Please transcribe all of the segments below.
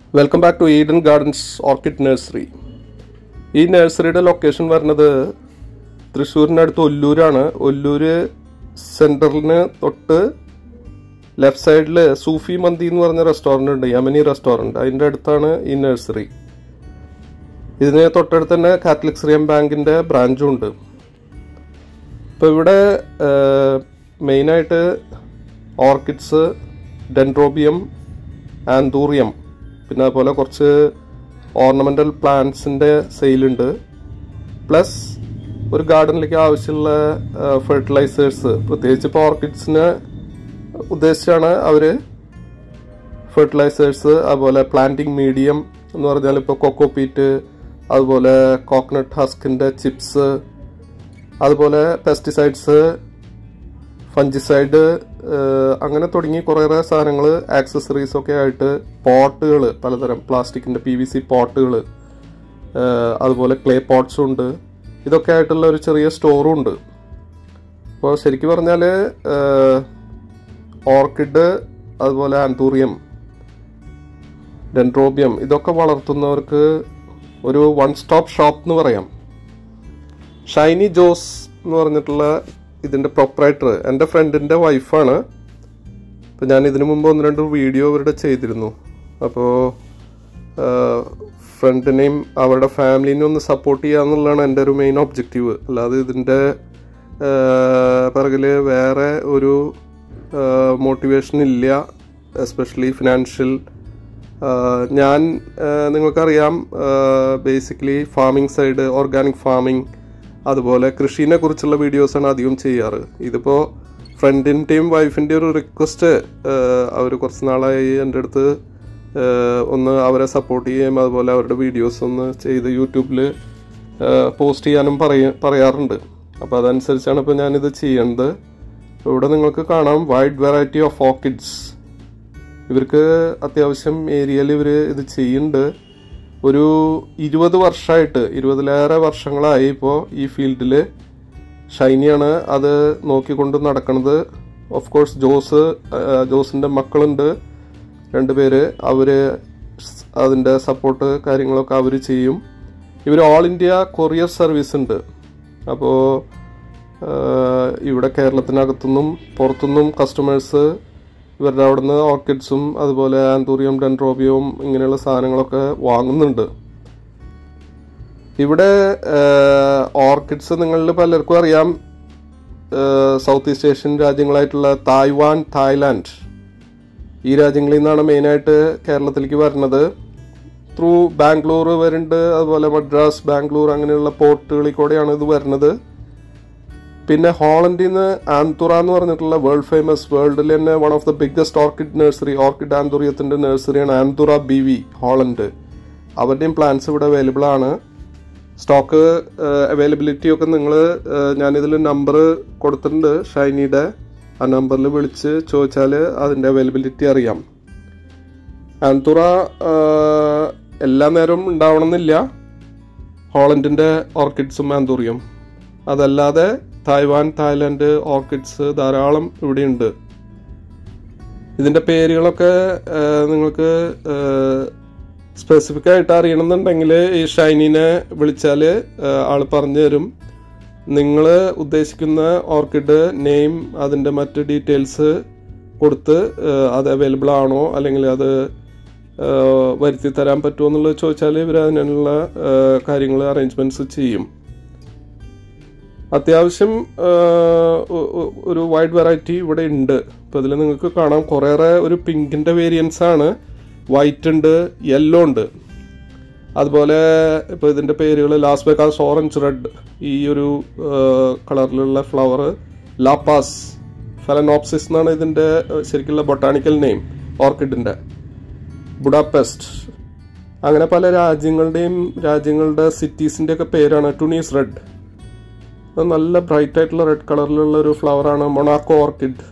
welcome back to Eden Gardens orchid nursery ഈ നഴ്സറിയുടെ location വരുന്നത് തൃശ്ശൂരിനടുത്ത് ഒല്ലൂരാണ് ഒല്ലൂര് സെൻറ്ററിന് തൊട്ട് ലെഫ്റ്റ് സൈഡിൽ സൂഫി മന്തി എന്ന് പറഞ്ഞ റെസ്റ്റോറൻ്റ് ഉണ്ട് യമനി റെസ്റ്റോറൻറ്റ് അതിൻ്റെ അടുത്താണ് ഈ നഴ്സറി ഇതിന് തൊട്ടടുത്ത് തന്നെ കാത്തലിക് ശ്രീയം ബാങ്കിൻ്റെ ബ്രാഞ്ചും ഉണ്ട് ഇപ്പോൾ ഇവിടെ മെയിനായിട്ട് ഓർക്കിഡ്സ് ഡെൻഡ്രോബിയം ആന്തൂറിയം പിന്നെ അതുപോലെ കുറച്ച് ഓർണമെൻ്റൽ പ്ലാന്റ്സിൻ്റെ സെയിലുണ്ട് പ്ലസ് ഒരു ഗാർഡനിലേക്ക് ആവശ്യമുള്ള ഫെർട്ടിലൈസേഴ്സ് പ്രത്യേകിച്ച് ഇപ്പോൾ ഓർക്കിഡ്സിനെ ഉദ്ദേശിച്ചാണ് അവർ ഫെർട്ടിലൈസേഴ്സ് അതുപോലെ പ്ലാന്റിംഗ് മീഡിയം എന്ന് പറഞ്ഞാൽ ഇപ്പോൾ കൊക്കോപീറ്റ് അതുപോലെ കോക്കനട്ട് ഹസ്കിൻ്റെ ചിപ്സ് അതുപോലെ പെസ്റ്റിസൈഡ്സ് ഫഞ്ചിസൈഡ് അങ്ങനെ തുടങ്ങി കുറേയേറെ സാധനങ്ങൾ ആക്സസറീസ് ഒക്കെ ആയിട്ട് പോട്ടുകൾ പലതരം പ്ലാസ്റ്റിക്കിൻ്റെ പി വി സി പോട്ടുകൾ അതുപോലെ ക്ലേ പോട്ട്സും ഉണ്ട് ഇതൊക്കെ ആയിട്ടുള്ള ഒരു ചെറിയ സ്റ്റോറും ഉണ്ട് അപ്പോൾ ശരിക്കും പറഞ്ഞാൽ ഓർക്കിഡ് അതുപോലെ ആന്തൂറിയം ഡെൻഡ്രോബിയം ഇതൊക്കെ വളർത്തുന്നവർക്ക് ഒരു വൺ സ്റ്റോപ്പ് ഷോപ്പ് എന്ന് പറയാം ഷൈനി ജോസ് എന്ന് പറഞ്ഞിട്ടുള്ള ഇതിൻ്റെ പ്രൊപ്പറേറ്റർ എൻ്റെ ഫ്രണ്ടിൻ്റെ വൈഫാണ് അപ്പോൾ ഞാൻ ഇതിനു മുമ്പ് ഒന്ന് രണ്ട് വീഡിയോ അവരുടെ ചെയ്തിരുന്നു അപ്പോൾ ഫ്രണ്ടിനെയും അവരുടെ ഫാമിലിനെയും ഒന്ന് സപ്പോർട്ട് ചെയ്യുക എന്നുള്ളതാണ് എൻ്റെ ഒരു മെയിൻ ഒബ്ജക്റ്റീവ് അല്ലാതെ ഇതിൻ്റെ പിറകിൽ വേറെ ഒരു മോട്ടിവേഷൻ ഇല്ല എസ്പെഷ്യലി ഫിനാൻഷ്യൽ ഞാൻ നിങ്ങൾക്കറിയാം basically farming side organic farming അതുപോലെ കൃഷിനെ കുറിച്ചുള്ള വീഡിയോസാണ് അധികം ചെയ്യാറ് ഇതിപ്പോൾ ഫ്രണ്ടിൻ്റെയും വൈഫിൻ്റെയും ഒരു റിക്വസ്റ്റ് അവർ കുറച്ച് നാളായി എൻ്റെ അടുത്ത് ഒന്ന് അവരെ സപ്പോർട്ട് ചെയ്യുകയും അതുപോലെ അവരുടെ വീഡിയോസ് ഒന്ന് ചെയ്ത് യൂട്യൂബിൽ പോസ്റ്റ് ചെയ്യാനും പറയ പറയാറുണ്ട് അപ്പോൾ അതനുസരിച്ചാണ് ഇപ്പോൾ ഞാനിത് ചെയ്യേണ്ടത് ഇവിടെ നിങ്ങൾക്ക് കാണാം വൈഡ് വെറൈറ്റി ഓഫ് ഓർക്കിഡ്സ് ഇവർക്ക് അത്യാവശ്യം ഏരിയയിൽ ഇവർ ഇത് ചെയ്യുന്നുണ്ട് ഒരു ഇരുപത് വർഷമായിട്ട് ഇരുപതിലേറെ വർഷങ്ങളായി ഇപ്പോൾ ഈ ഫീൽഡിൽ ഷൈനിയാണ് അത് നോക്കിക്കൊണ്ട് നടക്കുന്നത് ഓഫ് കോഴ്സ് ജോസ് ജോസിൻ്റെ മക്കളുണ്ട് രണ്ടുപേര് അവർ അതിൻ്റെ സപ്പോർട്ട് കാര്യങ്ങളൊക്കെ അവർ ചെയ്യും ഇവർ ഓൾ ഇന്ത്യ കൊറിയർ സർവീസ് ഉണ്ട് അപ്പോൾ ഇവിടെ കേരളത്തിനകത്തുനിന്നും പുറത്തുനിന്നും കസ്റ്റമേഴ്സ് ഇവരുടെ അവിടെ നിന്ന് ഓർക്കിഡ്സും അതുപോലെ ആന്തൂറിയം ഡെൻഡ്രോബിയവും ഇങ്ങനെയുള്ള സാധനങ്ങളൊക്കെ വാങ്ങുന്നുണ്ട് ഇവിടെ ഓർക്കിഡ്സ് നിങ്ങളിൽ പലർക്കും അറിയാം സൗത്ത് ഈസ്റ്റ് ഏഷ്യൻ രാജ്യങ്ങളായിട്ടുള്ള തായ്വാൻ തായ്ലാൻഡ് ഈ രാജ്യങ്ങളിൽ നിന്നാണ് മെയിനായിട്ട് കേരളത്തിലേക്ക് വരുന്നത് ത്രൂ ബാംഗ്ലൂർ വരുന്നുണ്ട് അതുപോലെ മദ്രാസ് ബാംഗ്ലൂർ അങ്ങനെയുള്ള പോർട്ടുകളിൽ കൂടെയാണ് ഇത് വരുന്നത് പിന്നെ ഹോളണ്ടിൽ നിന്ന് ആന്തുറ എന്ന് പറഞ്ഞിട്ടുള്ള വേൾഡ് ഫേമസ് വേൾഡിൽ തന്നെ one of the biggest orchid nursery orchid ആന്തൂറിയത്തിൻ്റെ നഴ്സറിയാണ് ആന്തുറ ബി വി ഹോളണ്ട് അവരുടെയും പ്ലാൻസ് ഇവിടെ അവൈലബിൾ ആണ് സ്റ്റോക്ക് അവൈലബിലിറ്റി ഒക്കെ നിങ്ങൾ ഞാനിതിൽ നമ്പർ കൊടുത്തിട്ടുണ്ട് ഷൈനിയുടെ ആ നമ്പറിൽ വിളിച്ച് ചോദിച്ചാൽ അതിൻ്റെ അവൈലബിലിറ്റി അറിയാം ആന്തുറ എല്ലാ നേരവും ഉണ്ടാവണമെന്നില്ല ഹോളണ്ടിൻ്റെ ഓർക്കിഡ്സും ആന്തൂറിയും അതല്ലാതെ തായ്വാൻ തായ്ലൻഡ് ഓർക്കിഡ്സ് ധാരാളം ഇവിടെയുണ്ട് ഇതിൻ്റെ പേരുകളൊക്കെ നിങ്ങൾക്ക് സ്പെസിഫിക് ആയിട്ട് അറിയണമെന്നുണ്ടെങ്കിൽ ഈ ഷൈനിനെ വിളിച്ചാൽ ആൾ പറഞ്ഞു തരും നിങ്ങൾ ഉദ്ദേശിക്കുന്ന ഓർക്കിഡ് നെയിം അതിൻ്റെ മറ്റ് ഡീറ്റെയിൽസ് കൊടുത്ത് അത് അവൈലബിൾ ആണോ അല്ലെങ്കിൽ അത് വരുത്തി തരാൻ പറ്റുമോ എന്നുള്ളത് ചോദിച്ചാൽ ഇവർ അതിനുള്ള കാര്യങ്ങൾ അറേഞ്ച്മെൻറ്റ്സ് ചെയ്യും അത്യാവശ്യം ഒരു വൈഡ് വെറൈറ്റി ഇവിടെ ഉണ്ട് ഇപ്പോൾ ഇതിൽ നിങ്ങൾക്ക് കാണാം കുറേയേറെ ഒരു പിങ്കിൻ്റെ വേരിയൻസ് ആണ് വൈറ്റ് ഉണ്ട് യെല്ലോ ഉണ്ട് അതുപോലെ ഇപ്പോൾ ഇതിൻ്റെ പേരുകൾ ലാസ് ബേക്കാസ് ഓറഞ്ച് റെഡ് ഈ ഒരു കളറിലുള്ള ഫ്ലവർ ലാപ്പാസ് ഫെലനോപ്സിസ് എന്നാണ് ഇതിൻ്റെ ശരിക്കുള്ള ബൊട്ടാണിക്കൽ നെയിം ഓർക്കിഡിൻ്റെ ബുഡാപെസ്റ്റ് അങ്ങനെ പല രാജ്യങ്ങളുടെയും രാജ്യങ്ങളുടെ സിറ്റീസിൻ്റെ ഒക്കെ പേരാണ് ടുണീസ് റെഡ് അത് നല്ല ബ്രൈറ്റ് ആയിട്ടുള്ള റെഡ് കളറിലുള്ള ഒരു ഫ്ലവറാണ് മൊണാക്കോ ഓർക്കിഡ്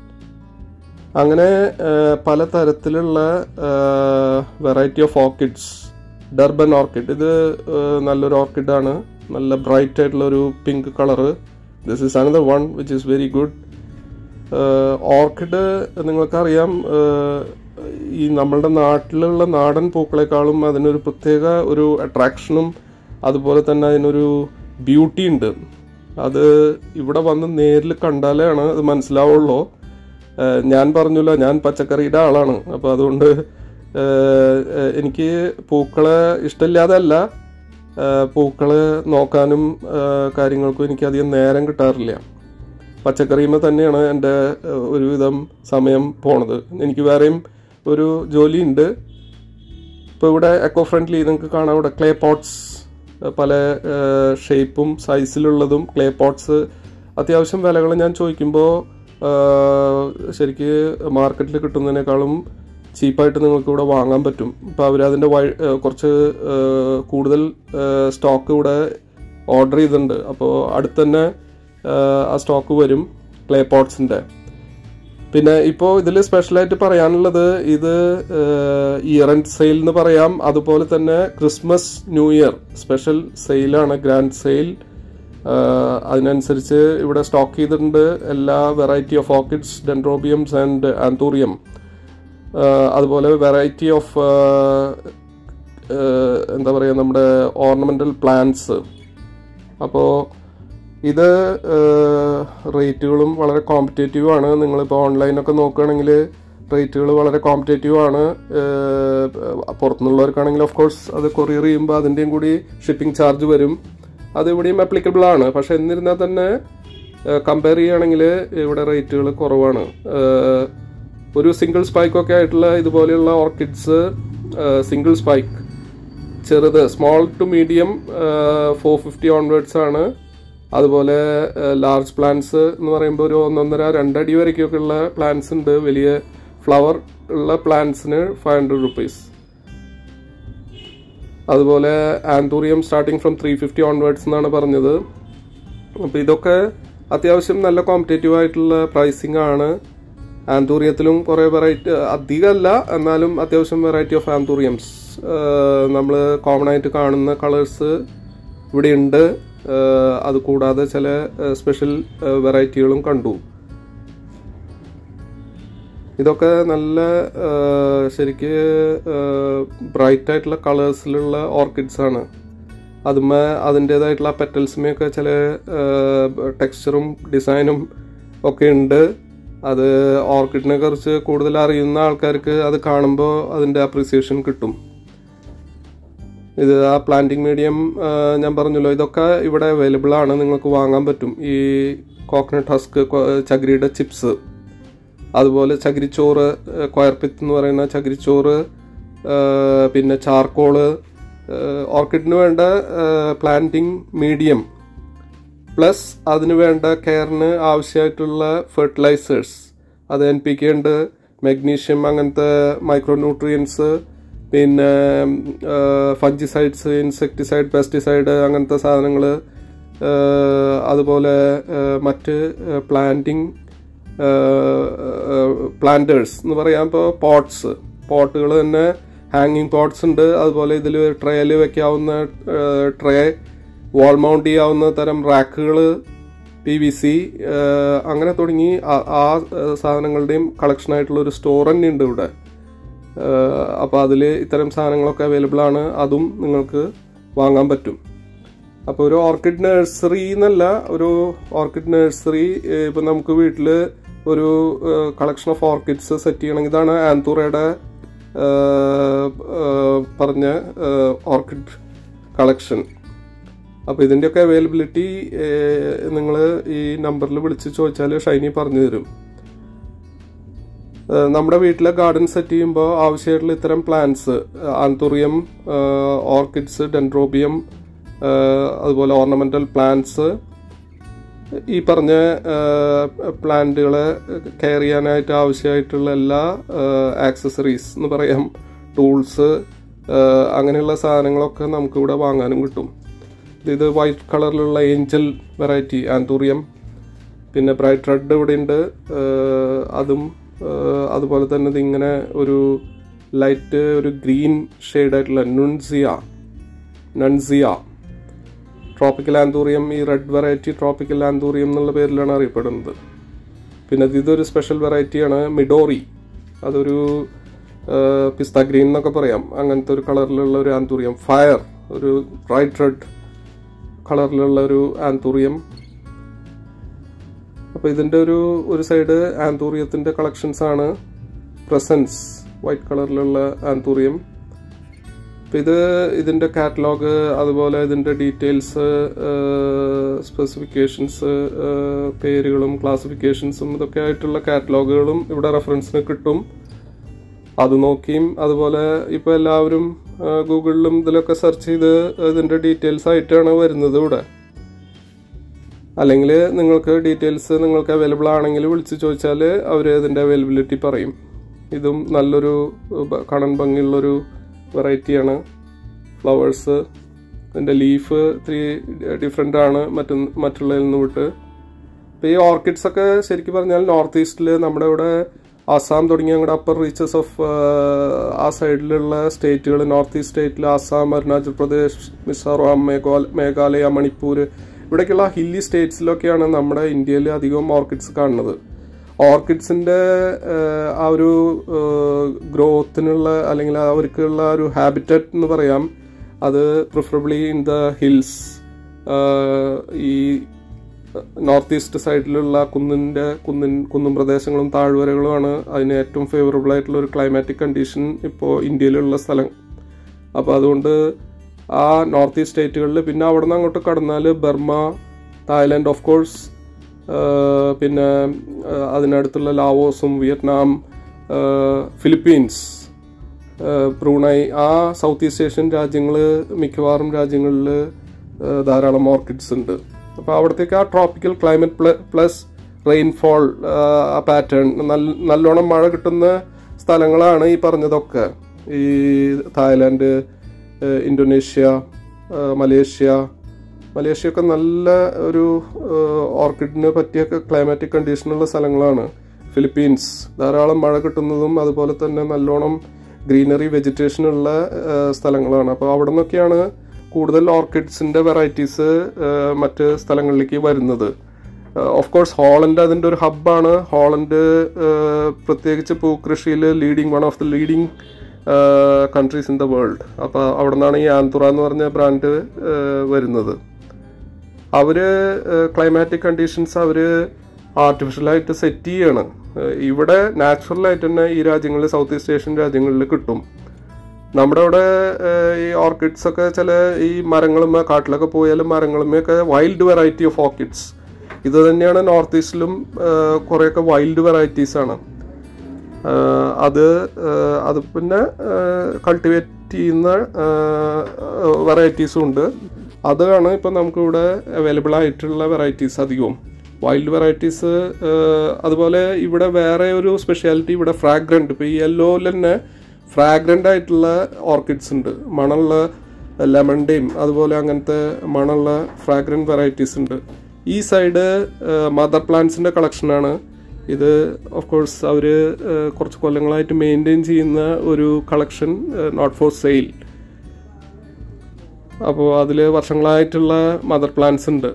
അങ്ങനെ പല തരത്തിലുള്ള variety of orchids Durban orchid ഇത് നല്ലൊരു ഓർക്കിഡാണ് നല്ല ബ്രൈറ്റ് ആയിട്ടുള്ള ഒരു pink colour this is another one which is very good orchid നിങ്ങൾക്കറിയാം ഈ നമ്മളുടെ നാട്ടിലുള്ള നാടൻ പൂക്കളെക്കാളും അതിനൊരു പ്രത്യേക ഒരു അട്രാക്ഷനും അതുപോലെ തന്നെ അതിനൊരു ബ്യൂട്ടി ഉണ്ട് അത് ഇവിടെ വന്ന് നേരിൽ കണ്ടാലാണ് അത് മനസ്സിലാവുള്ളൂ ഏഹ് ഞാൻ പറഞ്ഞല്ലോ ഞാൻ പച്ചക്കറിയുടെ ആളാണ് അപ്പോൾ അതുകൊണ്ട് ഏഹ് ഏഹ് എനിക്ക് പൂക്കളെ ഇഷ്ടമില്ലാതല്ല ഏഹ് പൂക്കള് നോക്കാനും ഏഹ് കാര്യങ്ങൾക്കും എനിക്ക് അധികം നേരം കിട്ടാറില്ല പച്ചക്കറിയുമ്പോൾ തന്നെയാണ് എൻ്റെ ഏഹ്, ഒരുവിധം സമയം പോണത് എനിക്ക് വേറെയും ഒരു ജോലിയുണ്ട് ഇപ്പോൾ ഇവിടെ എക്കോ ഫ്രണ്ട്ലി നിങ്ങൾക്ക് കാണാം ഇവിടെ ക്ലേ പോട്ട്സ് പല ഷേപ്പും സൈസിലുള്ളതും ക്ലേ പോട്ട്സ് അത്യാവശ്യം വിലകൾ ഞാൻ ചോദിക്കുമ്പോൾ ശരിക്ക് മാർക്കറ്റിൽ കിട്ടുന്നതിനേക്കാളും ചീപ്പായിട്ട് നിങ്ങൾക്ക് ഇവിടെ വാങ്ങാൻ പറ്റും ഇപ്പോൾ അവരതിൻ്റെ വൈ ഏഹ്, കുറച്ച് ഏഹ്, കൂടുതൽ സ്റ്റോക്ക് ഇവിടെ ഓർഡർ ചെയ്തിട്ടുണ്ട് അപ്പോൾ അടുത്ത് തന്നെ ഏഹ്, ആ സ്റ്റോക്ക് വരും ക്ലേ പോട്ട്സിൻ്റെ പിന്നെ ഇപ്പോൾ ഇതിൽ സ്പെഷ്യലായിട്ട് പറയാനുള്ളത് ഇത് ഇയർ എൻഡ് സെയിൽ എന്ന് പറയാം അതുപോലെ തന്നെ ക്രിസ്മസ് ന്യൂ ഇയർ സ്പെഷ്യൽ സെയിലാണ് ഗ്രാൻഡ് സെയിൽ അതിനനുസരിച്ച് ഇവിടെ സ്റ്റോക്ക് ചെയ്തിട്ടുണ്ട് എല്ലാ variety of orchids dendrobiums and anthurium അതുപോലെ വെറൈറ്റി ഓഫ് എന്താ പറയുക നമ്മുടെ ഓർണമെൻ്റൽ പ്ലാന്റ്സ് അപ്പോൾ ഇത് റേറ്റുകളും വളരെ കോമ്പറ്റേറ്റീവ് ആണ് നിങ്ങളിപ്പോൾ ഓൺലൈനൊക്കെ നോക്കുകയാണെങ്കിൽ റേറ്റുകൾ വളരെ കോമ്പറ്റേറ്റീവ് ആണ് ഏഹ്, പുറത്തുനിന്നുള്ളവർക്കാണെങ്കിൽ ഓഫ് കോഴ്സ് അത് കൊറിയർ ചെയ്യുമ്പോൾ അതിൻ്റെയും കൂടി ഷിപ്പിംഗ് ചാർജ് വരും അത് ഇവിടെയും അപ്ലിക്കബിൾ ആണ് പക്ഷെ എന്നിരുന്നാൽ തന്നെ കമ്പയർ ചെയ്യുകയാണെങ്കിൽ ഇവിടെ റേറ്റുകൾ കുറവാണ് ഏഹ്, ഒരു സിംഗിൾ സ്പൈക്കൊക്കെ ആയിട്ടുള്ള ഇതുപോലെയുള്ള ഓർക്കിഡ്സ് സിംഗിൾ സ്പൈക്ക് ചെറുത് small to medium four fifty onwards ആണ് അതുപോലെ ലാർജ് പ്ലാന്റ്സ് എന്ന് പറയുമ്പോൾ ഒരു ഒന്നൊന്നര രണ്ടടി വരയ്ക്കൊക്കെ ഉള്ള പ്ലാന്റ്സ് ഉണ്ട് വലിയ ഫ്ലവർ ഉള്ള പ്ലാന്റ്സിന് ഫൈവ് ഹൺഡ്രഡ് റുപ്പീസ് അതുപോലെ anthurium starting from three fifty onwards എന്നാണ് പറഞ്ഞത് അപ്പോൾ ഇതൊക്കെ അത്യാവശ്യം നല്ല കോമ്പറ്റേറ്റീവ് ആയിട്ടുള്ള പ്രൈസിംഗ് ആണ് ആന്തൂറിയത്തിലും കുറേ വെറൈറ്റി അധികമല്ല എന്നാലും അത്യാവശ്യം വെറൈറ്റി ഓഫ് ആന്തൂറിയംസ് നമ്മൾ കോമൺ ആയിട്ട് കാണുന്ന കളേഴ്സ് ഇവിടെ ഉണ്ട് അത് കൂടാതെ ചില സ്പെഷ്യൽ വെറൈറ്റികളും കണ്ടു ഇതൊക്കെ നല്ല ആ, ശരിക്ക് ബ്രൈറ്റ് ആയിട്ടുള്ള കളേഴ്സിലുള്ള ഓർക്കിഡ്സ് ആണ് അതുമേ അതിൻ്റെതായിട്ടുള്ള പെറ്റൽസുമൊക്കെ ചില ടെക്സ്ചറും ഡിസൈനും ഒക്കെ ഉണ്ട് അത് ഓർക്കിഡിനെ കുറിച്ച് കൂടുതൽ അറിയുന്ന ആൾക്കാർക്ക് അത് കാണുമ്പോൾ അതിൻ്റെ അപ്രിസിയേഷൻ കിട്ടും ഇത് ആ പ്ലാന്റിംഗ് മീഡിയം ഞാൻ പറഞ്ഞല്ലോ ഇതൊക്കെ ഇവിടെ അവൈലബിൾ ആണ് നിങ്ങൾക്ക് വാങ്ങാൻ പറ്റും ഈ കോക്കനട്ട് ഹസ്ക് ചകിരിയുടെ ചിപ്സ് അതുപോലെ ചകിരിച്ചോറ് കൊയർപ്പിത്ത് എന്ന് പറയുന്ന ചകിരിച്ചോറ് ആ, പിന്നെ ചാർക്കോള് ഓർക്കിഡിന് വേണ്ട പ്ലാന്റിംഗ് മീഡിയം പ്ലസ് അതിന് വേണ്ട കെയറിന് ആവശ്യമായിട്ടുള്ള ഫെർട്ടിലൈസേഴ്സ് അത് എൻ പി കെ ഉണ്ട് മെഗ്നീഷ്യം അങ്ങനത്തെ മൈക്രോ ന്യൂട്രിയൻസ് പിന്നെ ഫഞ്ചിസൈഡ്സ് ഇൻസെക്ടിസൈഡ് പെസ്റ്റിസൈഡ് അങ്ങനത്തെ സാധനങ്ങൾ അതുപോലെ ആ, മറ്റ് പ്ലാന്റിങ് പ്ലാന്റേഴ്സ് എന്ന് പറയാൻ ഇപ്പോൾ പോട്ട്സ് പോട്ടുകൾ തന്നെ ഹാങ്ങിങ് പോട്ട്സ് ഉണ്ട് അതുപോലെ ഇതിൽ ട്രേയിൽ വെക്കാവുന്ന ട്രേ വാൾ മൗണ്ട് ചെയ്യാവുന്ന തരം റാക്കുകൾ പി വി സി അങ്ങനെ തുടങ്ങി ആ- ആ സാധനങ്ങളുടെയും കളക്ഷൻ ആയിട്ടുള്ള ഒരു സ്റ്റോർ തന്നെ ഉണ്ട് ഇവിടെ അപ്പോൾ അതിൽ ഇത്തരം സാധനങ്ങളൊക്കെ അവൈലബിൾ ആണ് അതും നിങ്ങൾക്ക് വാങ്ങാൻ പറ്റും അപ്പോൾ ഒരു ഓർക്കിഡ് നഴ്സറി എന്നല്ല ഒരു ഓർക്കിഡ് നഴ്സറി ഇപ്പം നമുക്ക് വീട്ടിൽ ഒരു കളക്ഷൻ ഓഫ് ഓർക്കിഡ്സ് സെറ്റ് ചെയ്യണമെങ്കിൽ ഇതാണ് ആന്തൂറയുടെ ഏഹ്, ഏഹ്, പറഞ്ഞ ഓർക്കിഡ് കളക്ഷൻ അപ്പോൾ ഇതിൻ്റെയൊക്കെ അവൈലബിലിറ്റി നിങ്ങൾ ഈ നമ്പറിൽ വിളിച്ച് ചോദിച്ചാൽ ഷൈനി പറഞ്ഞു തരും ഏഹ് നമ്മുടെ വീട്ടിലെ ഗാർഡൻ സെറ്റ് ചെയ്യുമ്പോൾ ആവശ്യമായിട്ടുള്ള ഇത്തരം പ്ലാന്റ്സ് ആന്തൂറിയം ഓർക്കിഡ്സ് ഡെൻഡ്രോബിയം അതുപോലെ ഓർണമെന്റൽ പ്ലാന്റ്സ് ഈ പറഞ്ഞ പ്ലാന്റുകളെ കെയർ ചെയ്യാനായിട്ട് ആവശ്യമായിട്ടുള്ള എല്ലാ ആക്സസറീസ് എന്ന് പറയാം ടൂൾസ് അങ്ങനെയുള്ള സാധനങ്ങളൊക്കെ നമുക്കിവിടെ വാങ്ങാനും കിട്ടും ഇത് വൈറ്റ് കളറിലുള്ള ഏഞ്ചൽ വെറൈറ്റി ആന്തൂറിയം പിന്നെ ബ്രൈറ്റ് റെഡ് ഇവിടെ ഉണ്ട് അതും ഏഹ്, അതുപോലെ തന്നെ ഇതിങ്ങനെ ഒരു ലൈറ്റ് ഒരു ഗ്രീൻ ഷെയ്ഡായിട്ടുള്ള നുൻസിയ നൺസിയ ട്രോപ്പിക്കൽ ആന്തൂറിയം ഈ റെഡ് വെറൈറ്റി ട്രോപ്പിക്കൽ ആന്തൂറിയം എന്നുള്ള പേരിലാണ് അറിയപ്പെടുന്നത് പിന്നെ ഇത് ഇതൊരു സ്പെഷ്യൽ വെറൈറ്റിയാണ് മിഡോറി അതൊരു പിസ്ത ഗ്രീൻ എന്നൊക്കെ പറയാം അങ്ങനത്തെ ഒരു കളറിലുള്ള ഒരു ആന്തൂറിയം ഫയർ ഒരു ബ്രൈറ്റ് റെഡ് കളറിലുള്ള ഒരു ആന്തൂറിയം അപ്പോൾ ഇതിൻ്റെ ഒരു ഒരു സൈഡ് ആന്തൂറിയത്തിൻ്റെ കളക്ഷൻസ് ആണ് പ്രസൻസ് വൈറ്റ് കളറിലുള്ള ആന്തൂറിയം അപ്പം ഇത് ഇതിൻ്റെ കാറ്റലോഗ് അതുപോലെ ഇതിൻ്റെ ഡീറ്റെയിൽസ് സ്പെസിഫിക്കേഷൻസ് പേരുകളും ക്ലാസിഫിക്കേഷൻസും ഇതൊക്കെ ആയിട്ടുള്ള കാറ്റലോഗുകളും ഇവിടെ റെഫറൻസിന് കിട്ടും അത് നോക്കിയും അതുപോലെ ഇപ്പോൾ എല്ലാവരും ഗൂഗിളിലും ഇതിലൊക്കെ സെർച്ച് ചെയ്ത് ഇതിൻ്റെ ഡീറ്റെയിൽസ് ആയിട്ടാണ് വരുന്നത് ഇവിടെ അല്ലെങ്കിൽ നിങ്ങൾക്ക് ഡീറ്റെയിൽസ് നിങ്ങൾക്ക് അവൈലബിൾ ആണെങ്കിൽ വിളിച്ച് ചോദിച്ചാൽ അവർ ഇതിൻ്റെ അവൈലബിലിറ്റി പറയും ഇതും നല്ലൊരു ബ- കാണാൻ ഭംഗിയുള്ളൊരു വെറൈറ്റിയാണ് ഫ്ലവേഴ്സ് ഇതിൻ്റെ ലീഫ് ഇത്തിരി ഡിഫറെൻ്റ് ആണ് മറ്റു മറ്റുള്ളതിൽ നിന്ന് വിട്ട് ഇപ്പോൾ ഈ ഓർക്കിഡ്സ് ഒക്കെ ശരിക്കും പറഞ്ഞാൽ നോർത്ത് ഈസ്റ്റിൽ നമ്മുടെ ഇവിടെ ആസാം തുടങ്ങിയ അങ്ങോട്ട് അപ്പർ റീച്ചസ് ഓഫ് ആ സൈഡിലുള്ള സ്റ്റേറ്റുകൾ നോർത്ത് ഈസ്റ്റ് സ്റ്റേറ്റിൽ ആസാം അരുണാചൽ പ്രദേശ് മിസോറാം മേഘാല മേഘാലയ മണിപ്പൂർ ഇവിടേക്കുള്ള ഹില്ലി സ്റ്റേറ്റ്സിലൊക്കെയാണ് നമ്മുടെ ഇന്ത്യയിൽ അധികം ഓർക്കിഡ്സ് കാണുന്നത് ഓർക്കിഡ്സിൻ്റെ ആ ഒരു ഗ്രോത്തിനുള്ള അല്ലെങ്കിൽ അവർക്കുള്ള ഒരു ഹാബിറ്ററ്റ് എന്ന് പറയാം അത് പ്രിഫറബിളി ഇൻ ദ ഹിൽസ് ഈ നോർത്ത് ഈസ്റ്റ് സൈഡിലുള്ള കുന്നിൻ്റെ കുന്നിൻ കുന്നും പ്രദേശങ്ങളും താഴ്വരകളുമാണ് അതിന് ഏറ്റവും ഫേവറബിൾ ആയിട്ടുള്ള ഒരു ക്ലൈമാറ്റിക് കണ്ടീഷൻ ഇപ്പോൾ ഇന്ത്യയിലുള്ള സ്ഥലം അപ്പോൾ അതുകൊണ്ട് ആ നോർത്ത് ഈസ്റ്റ് സ്റ്റേറ്റുകളിൽ പിന്നെ അവിടെ നിന്ന് അങ്ങോട്ട് കടന്നാൽ ബർമ തായ്ലാൻഡ് ഓഫ് കോഴ്സ് പിന്നെ ആ, അതിനടുത്തുള്ള ലാവോസും വിയറ്റ്നാം ആ, ഫിലിപ്പീൻസ് ബ്രൂണൈ ആ സൗത്ത് ഈസ്റ്റ് ഏഷ്യൻ രാജ്യങ്ങൾ മിക്കവാറും രാജ്യങ്ങളിൽ ധാരാളം ഓർക്കിഡ്സ് ഉണ്ട് അപ്പോൾ അവിടത്തേക്ക് ആ ട്രോപ്പിക്കൽ ക്ലൈമറ്റ് പ്ലസ് റെയിൻഫോൾ ആ പാറ്റേൺ നല്ലോണം മഴ കിട്ടുന്ന സ്ഥലങ്ങളാണ് ഈ പറഞ്ഞതൊക്കെ ഈ തായ്ലാൻഡ് ഏഹ് ഇന്തോനേഷ്യ ഏഹ് മലേഷ്യ മലേഷ്യയൊക്കെ നല്ല ഒരു ഏഹ് ഓർക്കിഡിന് പറ്റിയ ക്ലൈമാറ്റിക് കണ്ടീഷനുള്ള സ്ഥലങ്ങളാണ് ഫിലിപ്പീൻസ് ധാരാളം മഴ കിട്ടുന്നതും അതുപോലെ തന്നെ നല്ലോണം ഗ്രീനറി വെജിറ്റേഷൻ ഉള്ള ഏഹ് സ്ഥലങ്ങളാണ് അപ്പോൾ അവിടെ നിന്നൊക്കെയാണ് കൂടുതൽ ഓർക്കിഡ്സിൻ്റെ വെറൈറ്റീസ് മറ്റ് സ്ഥലങ്ങളിലേക്ക് വരുന്നത് ഓഫ് കോഴ്സ് ഹോളണ്ട് അതിൻ്റെ ഒരു ഹബ്ബാണ് ഹോളണ്ട് ഏഹ് പ്രത്യേകിച്ച് പൂക്കൃഷിയിൽ leading one of the leading countries in the world അപ്പോൾ അവിടെ നിന്നാണ് ഈ ആന്തുറ എന്ന് പറഞ്ഞ ബ്രാൻഡ് വരുന്നത് അവര് ക്ലൈമാറ്റിക് കണ്ടീഷൻസ് അവര് ആർട്ടിഫിഷ്യലായിട്ട് സെറ്റ് ചെയ്യാണ് ഏഹ് ഇവിടെ നാച്ചുറലായിട്ട് തന്നെ ഈ രാജ്യങ്ങളിൽ സൗത്ത് ഈസ്റ്റ് ഏഷ്യൻ രാജ്യങ്ങളിൽ കിട്ടും നമ്മുടെ ഇവിടെ ഏഹ് ഈ ഓർക്കിഡ്സ് ഒക്കെ ചില ഈ മരങ്ങളുമേ കാട്ടിലൊക്കെ പോയാലും മരങ്ങളുമൊക്കെ വൈൽഡ് വെറൈറ്റി ഓഫ് ഓർക്കിഡ്സ് ഇത് തന്നെയാണ് നോർത്ത് ഈസ്റ്റിലും ഏഹ് കുറേയൊക്കെ വൈൽഡ് വെറൈറ്റീസ് ആണ് ആഹ് അത് ആഹ് അത് പിന്നെ കൾട്ടിവേറ്റ് ചെയ്യുന്ന വെറൈറ്റീസും ഉണ്ട് അതാണ് ഇപ്പം നമുക്കിവിടെ അവൈലബിൾ ആയിട്ടുള്ള വെറൈറ്റീസ് അധികവും വൈൽഡ് വെറൈറ്റീസ് അതുപോലെ ഇവിടെ വേറെ ഒരു സ്പെഷ്യാലിറ്റി ഇവിടെ ഫ്രാഗ്രൻറ്റ് ഇപ്പോൾ ഈ യെല്ലോയിൽ തന്നെ ഫ്രാഗ്രൻ്റ് ആയിട്ടുള്ള ഓർക്കിഡ്സ് ഉണ്ട് മണമുള്ള ലെമണിൻ്റെയും അതുപോലെ അങ്ങനത്തെ മണമുള്ള ഫ്രാഗ്രൻറ്റ് വെറൈറ്റീസ് ഉണ്ട് ഈ സൈഡ് മദർ പ്ലാന്റ്സിൻ്റെ കളക്ഷനാണ് ഇത് ഓഫ് കോഴ്സ് അവർ കുറച്ച് കൊല്ലങ്ങളായിട്ട് മെയിൻറ്റെയിൻ ചെയ്യുന്ന ഒരു കളക്ഷൻ നോട്ട് ഫോർ സെയിൽ അപ്പോൾ അതിൽ വർഷങ്ങളായിട്ടുള്ള മദർ പ്ലാന്റ്സ് ഉണ്ട്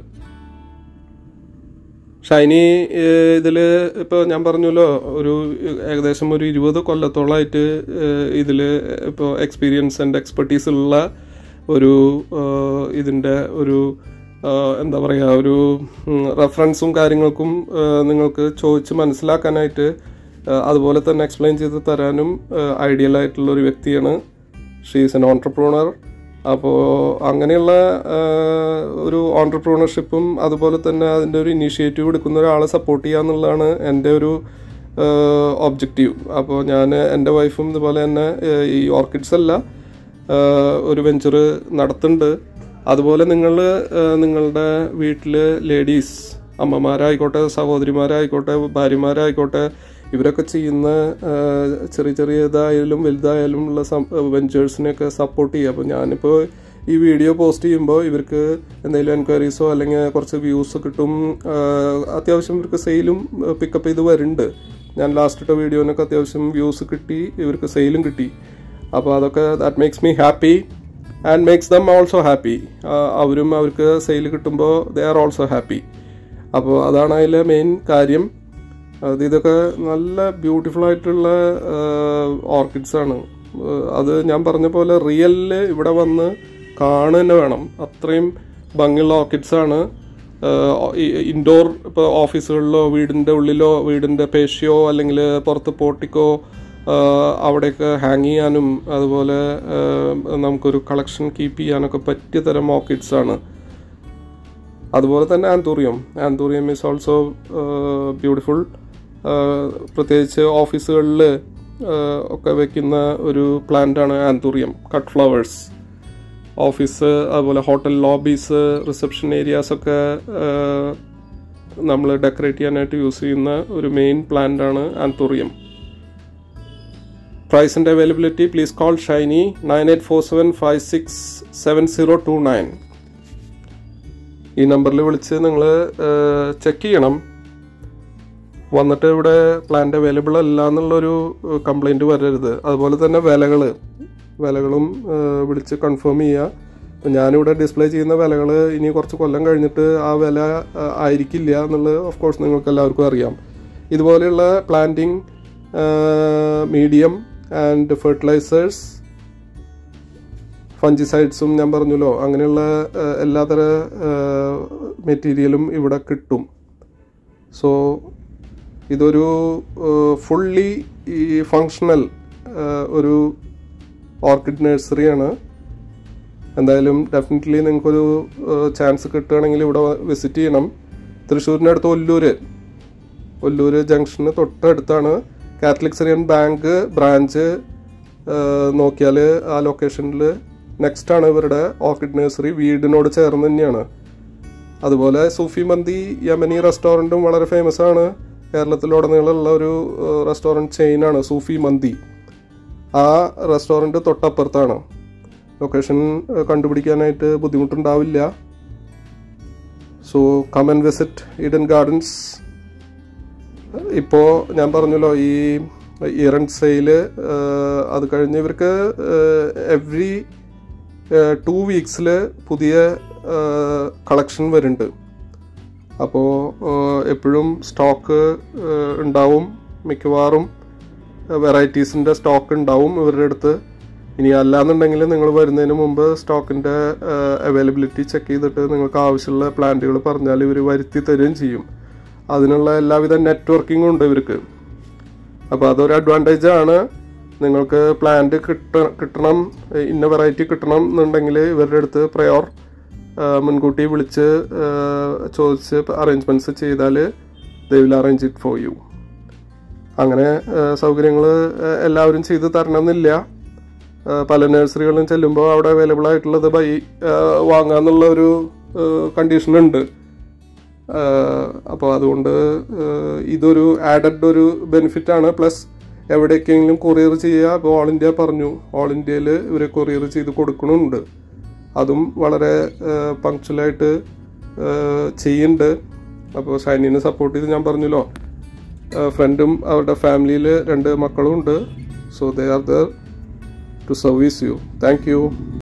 ഷൈനി ഇതിൽ ഇപ്പോൾ ഞാൻ പറഞ്ഞല്ലോ ഒരു ഏകദേശം ഒരു ഇരുപത് കൊല്ലത്തോളമായിട്ട് ഇതിൽ ഇപ്പോൾ എക്സ്പീരിയൻസ് ആൻഡ് എക്സ്പെർട്ടീസ് ഉള്ള ഒരു ഇതിൻ്റെ ഒരു എന്താ പറയുക ഒരു റെഫറൻസും കാര്യങ്ങൾക്കും നിങ്ങൾക്ക് ചോദിച്ച് മനസ്സിലാക്കാനായിട്ട് അതുപോലെ തന്നെ എക്സ്പ്ലെയിൻ ചെയ്ത് തരാനും ഐഡിയൽ ആയിട്ടുള്ള ഒരു വ്യക്തിയാണ് ഷീസ് എൻ ഓൺടർപ്രോണർ അപ്പോൾ അങ്ങനെയുള്ള ഒരു ഓൺടർപ്രോണർഷിപ്പും അതുപോലെ തന്നെ അതിൻ്റെ ഒരു ഇനീഷ്യേറ്റീവ് എടുക്കുന്ന ഒരാളെ സപ്പോർട്ട് ചെയ്യുക എന്നുള്ളതാണ് എൻ്റെ ഒരു ഒബ്ജക്റ്റീവ് അപ്പോൾ ഞാൻ എൻ്റെ വൈഫും ഇതുപോലെ തന്നെ ഈ ഓർക്കിഡ്സ് അല്ല ഒരു വെഞ്ചർ നടത്തുന്നുണ്ട് അതുപോലെ നിങ്ങൾ നിങ്ങളുടെ വീട്ടിൽ ലേഡീസ് അമ്മമാരായിക്കോട്ടെ സഹോദരിമാരായിക്കോട്ടെ ഭാര്യമാരായിക്കോട്ടെ ഇവരൊക്കെ ചെയ്യുന്ന ചെറിയ ചെറിയ ഇതായാലും വലുതായാലും ഉള്ള വെഞ്ചേഴ്സിനെയൊക്കെ സപ്പോർട്ട് ചെയ്യുക അപ്പോൾ ഞാനിപ്പോൾ ഈ വീഡിയോ പോസ്റ്റ് ചെയ്യുമ്പോൾ ഇവർക്ക് എന്തെങ്കിലും എൻക്വയറീസോ അല്ലെങ്കിൽ കുറച്ച് വ്യൂസ് കിട്ടും അത്യാവശ്യം ഇവർക്ക് സെയിലും പിക്കപ്പ് ചെയ്ത് വരുന്നുണ്ട് ഞാൻ ലാസ്റ്റ് ഇട്ട വീഡിയോനൊക്കെ അത്യാവശ്യം വ്യൂസ് കിട്ടി ഇവർക്ക് സെയിലും കിട്ടി അപ്പോൾ അതൊക്കെ that makes me happy and makes them also happy അവരും അവർക്ക് സെയിൽ കിട്ടുമ്പോൾ ദേ ആർ ഓൾസോ ഹാപ്പി അപ്പോൾ അതാണ് അതിലെ മെയിൻ കാര്യം അത് ഇതൊക്കെ നല്ല ബ്യൂട്ടിഫുൾ ആയിട്ടുള്ള ഓർക്കിഡ്സ് ആണ് ഏഹ് അത് ഞാൻ പറഞ്ഞ പോലെ റിയലില് ഇവിടെ വന്ന് കാണുക തന്നെ വേണം അത്രയും ഭംഗിയുള്ള ഓർക്കിഡ്സ് ആണ് ഇൻഡോർ ഇപ്പോൾ ഓഫീസുകളിലോ വീടിൻ്റെ ഉള്ളിലോ വീടിൻ്റെ പേഷ്യോ അല്ലെങ്കിൽ പുറത്ത് പോർട്ടിക്കോ അവിടെയൊക്കെ ഹാങ് ചെയ്യാനും അതുപോലെ ഏഹ് നമുക്കൊരു കളക്ഷൻ കീപ്പ് ചെയ്യാനൊക്കെ പറ്റിയ തരം ഓർക്കിഡ്സ് ആണ് അതുപോലെ തന്നെ anthurium anthurium is also beautiful പ്രത്യേകിച്ച് ഓഫീസുകളിൽ ഒക്കെ വെക്കുന്ന ഒരു പ്ലാന്റ് ആണ് ആന്തൂറിയം കട്ട് ഫ്ലവേഴ്സ് ഓഫീസ് അതുപോലെ ഹോട്ടൽ ലോബീസ് റിസപ്ഷൻ ഏരിയാസ് ഒക്കെ നമ്മൾ ഡെക്കറേറ്റ് ചെയ്യാനായിട്ട് യൂസ് ചെയ്യുന്ന ഒരു മെയിൻ പ്ലാന്റ് ആണ് anthurium price and availability please call Shiny nine eight four seven five six seven zero two nine ഈ നമ്പറിൽ വിളിച്ച് നിങ്ങൾ ചെക്ക് ചെയ്യണം വന്നിട്ട് ഇവിടെ പ്ലാന്റ് അവൈലബിൾ അല്ല എന്നുള്ളൊരു കംപ്ലൈൻറ്റ് വരരുത് അതുപോലെ തന്നെ വിലകൾ വിലകളും ഏഹ്, വിളിച്ച് കൺഫേം ചെയ്യുക ഇപ്പം ഞാനിവിടെ ഡിസ്പ്ലേ ചെയ്യുന്ന വിലകൾ ഇനി കുറച്ച് കൊല്ലം കഴിഞ്ഞിട്ട് ആ വില ഏഹ്, ആയിരിക്കില്ല എന്നുള്ളത് ഓഫ് കോഴ്സ് നിങ്ങൾക്ക് എല്ലാവർക്കും അറിയാം ഇതുപോലെയുള്ള പ്ലാന്റിങ് മീഡിയം ആൻഡ് ഫെർട്ടിലൈസേഴ്സ് ഫഞ്ചിസൈഡ്സും ഞാൻ പറഞ്ഞല്ലോ അങ്ങനെയുള്ള ഏഹ്, എല്ലാതര മെറ്റീരിയലും ഇവിടെ കിട്ടും സോ ഇതൊരു ഫുള്ളി ഈ ഫങ്ഷണൽ ഒരു ഓർക്കിഡ് നഴ്സറിയാണ് എന്തായാലും ഡെഫിനറ്റ്ലി നിങ്ങൾക്കൊരു ചാൻസ് കിട്ടുകയാണെങ്കിൽ ഇവിടെ വിസിറ്റ് ചെയ്യണം തൃശ്ശൂരിൻ്റെ അടുത്ത് ഒല്ലൂര് ഒല്ലൂര് ജംഗ്ഷന് തൊട്ടടുത്താണ് കാത്തലിക് സിറിയൻ ബാങ്ക് ബ്രാഞ്ച് നോക്കിയാൽ ആ ലൊക്കേഷനിൽ നെക്സ്റ്റ് ആണ് ഇവരുടെ ഓർക്കിഡ് നഴ്സറി വീടിനോട് ചേർന്ന് തന്നെയാണ് അതുപോലെ സൂഫി മന്തി യമനി റെസ്റ്റോറൻറ്റും വളരെ ഫേമസ് ആണ് കേരളത്തിലുടനീളമുള്ള ഒരു റെസ്റ്റോറൻറ്റ് ചെയിനാണ് സൂഫി മന്തി ആ റെസ്റ്റോറൻറ്റ് തൊട്ടപ്പുറത്താണ് ലൊക്കേഷൻ കണ്ടുപിടിക്കാനായിട്ട് ബുദ്ധിമുട്ടുണ്ടാവില്ല so come and visit Eden Gardens ഇപ്പോൾ ഞാൻ പറഞ്ഞല്ലോ ഈ ഇയർ ആൻഡ് സെയില് അത് കഴിഞ്ഞ് ഇവർക്ക് എവ്രി ടു വീക്സിൽ പുതിയ കളക്ഷൻ വരുന്നുണ്ട് അപ്പോൾ എപ്പോഴും സ്റ്റോക്ക് ഉണ്ടാവും മിക്കവാറും വെറൈറ്റീസിൻ്റെ സ്റ്റോക്ക് ഉണ്ടാവും ഇവരുടെ അടുത്ത് ഇനി അല്ലാന്നുണ്ടെങ്കിൽ നിങ്ങൾ വരുന്നതിന് മുമ്പ് സ്റ്റോക്കിൻ്റെ അവൈലബിലിറ്റി ചെക്ക് ചെയ്തിട്ട് നിങ്ങൾക്ക് ആവശ്യമുള്ള പ്ലാന്റുകൾ പറഞ്ഞാൽ ഇവർ വരുത്തി തരുകയും ചെയ്യും അതിനുള്ള എല്ലാവിധ നെറ്റ്വർക്കിംഗും ഉണ്ട് ഇവർക്ക് അപ്പോൾ അതൊരു അഡ്വാൻറ്റേജ് ആണ് നിങ്ങൾക്ക് പ്ലാന്റ് കിട്ട കിട്ടണം ഇന്ന വെറൈറ്റി കിട്ടണം എന്നുണ്ടെങ്കിൽ ഇവരുടെ അടുത്ത് പ്രയോർ മുൻകൂട്ടി വിളിച്ച് ആ, ചോദിച്ച് അറേഞ്ച്മെൻറ്റ്സ് ചെയ്താൽ they will arrange it for you അങ്ങനെ സൗകര്യങ്ങൾ എല്ലാവരും ചെയ്ത് തരണമെന്നില്ല ആ, പല നഴ്സറികളിലും ചെല്ലുമ്പോൾ അവിടെ അവൈലബിൾ ആയിട്ടുള്ളത് ബൈ വാങ്ങാന്നുള്ള ഒരു കണ്ടീഷൻ ഉണ്ട് അപ്പോൾ അതുകൊണ്ട് ആ, ഇതൊരു ആഡഡ് ഒരു ബെനിഫിറ്റ് ആണ് പ്ലസ് എവിടേക്കെങ്കിലും കൊറിയർ ചെയ്യുക അപ്പോൾ ഓൾ ഇന്ത്യ പറഞ്ഞു ഓൾ ഇന്ത്യയിൽ ഇവരെ കൊറിയർ ചെയ്ത് കൊടുക്കണമുണ്ട് അതും വളരെ പങ്ക്ച്വലായിട്ട് ചെയ്യുന്നുണ്ട് അപ്പോൾ ഷൈനിനെ സപ്പോർട്ട് ചെയ്ത് ഞാൻ പറഞ്ഞല്ലോ ഫ്രണ്ടും അവരുടെ ഫാമിലിയിൽ രണ്ട് മക്കളും ഉണ്ട് so they are there to service you thank U